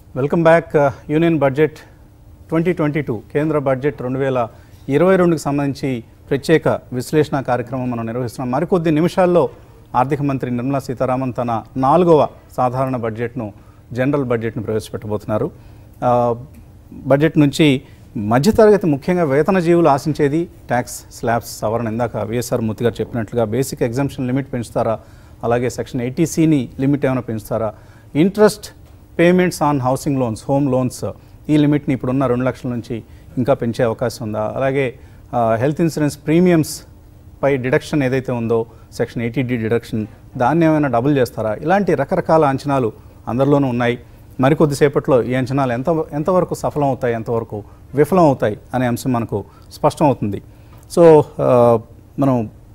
Welcome back union budget twenty twenty two కేంద్ర budget రెండు వేల ఇరవై రెండుకి సంబంధించి ప్రత్యేక విశ్లేషణ కార్యక్రమం మనం నిర్వహిస్తున్నాం మరికొద్ది నిమిషాల్లో ఆర్థిక మంత్రి నిర్మలా సీతారామన్ తన నాలుగవ సాధారణ బడ్జెట్ను జనరల్ బడ్జెట్ను ప్రవేశపెట్టబోతున్నారు ఆ, బడ్జెట్ నుంచి మధ్యతరగతి ముఖ్యంగా వేతన జీవులు ఆశించేది ట్యాక్స్ స్లాబ్స్ సవరణ ఇందాక విఎస్ఆర్ మూర్తి గారు చెప్పినట్లుగా బేసిక్ ఎగ్జామ్షన్ లిమిట్ పెంచుతారా అలాగే సెక్షన్ ఎయిటీసీని లిమిట్ ఏమైనా పెంచుతారా interest payments on housing loans home loans ఈ లిమిట్ని ఇప్పుడున్న రెండు లక్షల నుంచి ఇంకా పెంచే అవకాశం ఉందా అలాగే హెల్త్ ఇన్సూరెన్స్ ప్రీమియమ్స్ పై డిడక్షన్ ఏదైతే ఉందో సెక్షన్ ఎయిటీ డి డిడక్షన్ దాన్ని ఏమైనా డబుల్ చేస్తారా ఇలాంటి రకరకాల అంచనాలు అందరిలోనూ ఉన్నాయి మరికొద్దిసేపట్లో ఈ అంచనాలు ఎంత ఎంతవరకు సఫలం అవుతాయి ఎంతవరకు విఫలం అవుతాయి అనే అంశం మనకు స్పష్టం అవుతుంది సో మనం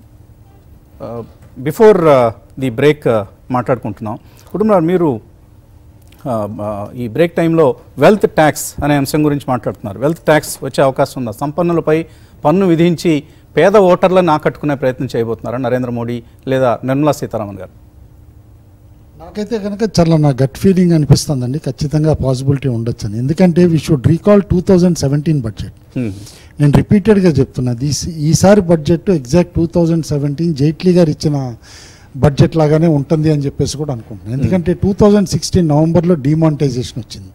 బిఫోర్ ది బ్రేక్ మాట్లాడుకుంటున్నాం కుటుంబరావు మీరు ఆ, ఆ, ఈ బ్రేక్ టైంలో వెల్త్ ట్యాక్స్ అనే అంశం గురించి మాట్లాడుతున్నారు వెల్త్ ట్యాక్స్ వచ్చే అవకాశం ఉందా సంపన్నులపై పన్ను విధించి పేద ఓటర్లను ఆకట్టుకునే ప్రయత్నం చేయబోతున్నారా నరేంద్ర మోడీ లేదా నిర్మలా సీతారామన్ గారు నాకైతే కనుక చాలా నా గట్ ఫీలింగ్ అనిపిస్తుందండి ఖచ్చితంగా పాసిబిలిటీ ఉండొచ్చు అని ఎందుకంటే we should recall two thousand seventeen budget hmm. నేను రిపీటెడ్గా చెప్తున్నది ఈ- ఈసారి budget exact two thousand seventeen Jaitley గారు ఇచ్చిన బడ్జెట్ లాగానే ఉంటుంది అని చెప్పేసి కూడా అనుకుంటున్నాను ఎందుకంటే టూ థౌజండ్ సిక్స్టీన్ నవంబర్లో డిమానిటైజేషన్ వచ్చింది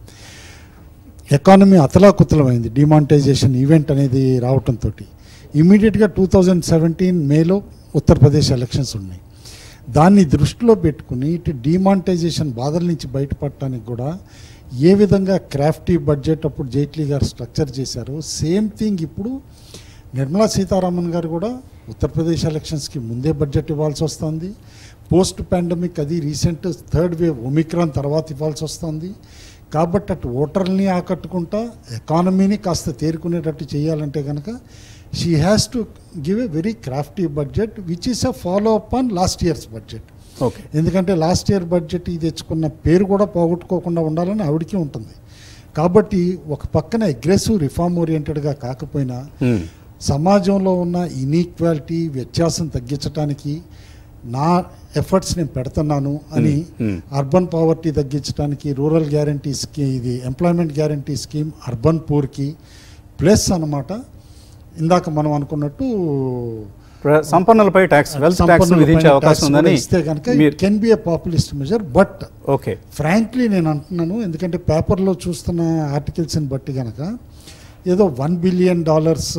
ఎకానమీ అతలాకుతలమైంది డిమానిటైజేషన్ ఈవెంట్ అనేది రావటంతో ఇమీడియట్గా టూ థౌజండ్ సెవెంటీన్ మేలో ఉత్తరప్రదేశ్ ఎలక్షన్స్ ఉన్నాయి దాన్ని దృష్టిలో పెట్టుకుని ఇటు డిమానిటైజేషన్ బాధల నుంచి బయటపడటానికి కూడా ఏ విధంగా క్రాఫ్టీ బడ్జెట్ అప్పుడు జైట్లీ గారు స్ట్రక్చర్ చేశారో సేమ్ థింగ్ ఇప్పుడు నిర్మలా సీతారామన్ గారు కూడా ఉత్తరప్రదేశ్ ఎలక్షన్స్కి ముందే బడ్జెట్ ఇవ్వాల్సి వస్తుంది పోస్ట్ పాండమిక్ అది రీసెంట్ థర్డ్ వేవ్ ఒమిక్రాన్ తర్వాత ఇవ్వాల్సి వస్తుంది కాబట్టి అటు ఓటర్లని ఆకట్టుకుంటా ఎకానమీని కాస్త తేరుకునేటట్టు చేయాలంటే కనుక she has to give a very crafty budget which is a follow up on last year's budget okay ఎందుకంటే లాస్ట్ ఇయర్ బడ్జెట్ ఇది తెచ్చుకున్న పేరు కూడా పోగొట్టుకోకుండా ఉండాలని ఆవిడకి ఉంటుంది కాబట్టి ఒక పక్కన అగ్రెసివ్ రిఫార్మ్ ఓరియంటెడ్గా కాకపోయినా హ్మ్. సమాజంలో ఉన్న ఇనీక్వాలిటీ వ్యత్యాసం తగ్గించడానికి నా ఎఫర్ట్స్ నేను పెడుతున్నాను అని Hmm. అర్బన్ పావర్టీ తగ్గించడానికి రూరల్ గ్యారంటీ స్కీమ్ ఇది ఎంప్లాయ్మెంట్ గ్యారంటీ స్కీమ్ అర్బన్ పూర్కి ప్లస్ అన్నమాట ఇందాక మనం అనుకున్నట్టు ప్ర- సంపన్నులపై ట్యాక్స్ వెల్త్ ట్యాక్స్ సంపన్నులపైన విధించే tax అవకాశం కూడా ఉందని ఇస్తే కనుక మీరు can be a populist measure but okay frankly నేను అంటున్నాను ఎందుకంటే పేపర్లో చూస్తున్న ఆర్టికల్స్ని బట్టి కనుక ఏదో one billion dollars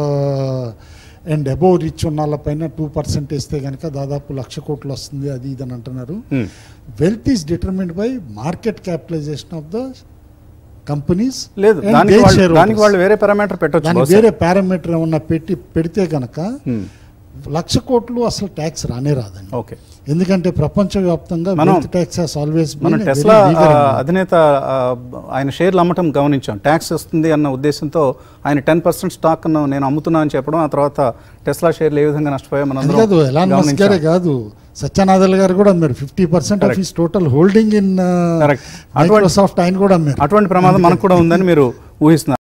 and above rich ఉన్న వాళ్ళపైన టూ పర్సెంట్ వేస్తే కనుక దాదాపు లక్ష కోట్లు వస్తుంది అది ఇది అని అంటున్నారు hmm. Wealth is determined by market capitalization of the companies లేదు దానికి వాళ్ళు దానికి వాళ్ళు వేరే పారామీటర్ పెట్టొచ్చు దానికి బహుశా. వేరే పారామీటర్ ఏమన్నా పెట్టి పెడితే కనుక హ్మ్. లక్ష కోట్లు అసలు ట్యాక్స్ రానే రాదండి ఓకే ఎందుకంటే ప్రపంచవ్యాప్తంగా మనం- వెల్త్ ట్యాక్స్ హాస్ ఆల్వేస్ మనం టెస్లా ఆ, అధినేత ఆ, ఆయన షేర్లు అమ్మటం గమనించాం ట్యాక్స్ వస్తుంది అన్న ఉద్దేశంతో ఆయన టెన్ పర్సెంట్ స్టాక్ నేను అమ్ముతున్నా అని చెప్పడం ఆ తర్వాత టెస్లా షేర్లు ఏ విధంగా నష్టపోయా మనం అది కాదు ఎలాన్ మస్క్ గారే కాదు సత్యనాథల్ గారు కూడా అమ్మారు fifty percent of Correct. His total holding in Correct. అటువంటి- మైక్రోసాఫ్ట్ ఆయన కూడా అమ్మారు అటువంటి ప్రమాదం మనకు కూడా ఉందని మీరు ఊహిస్తున్నారు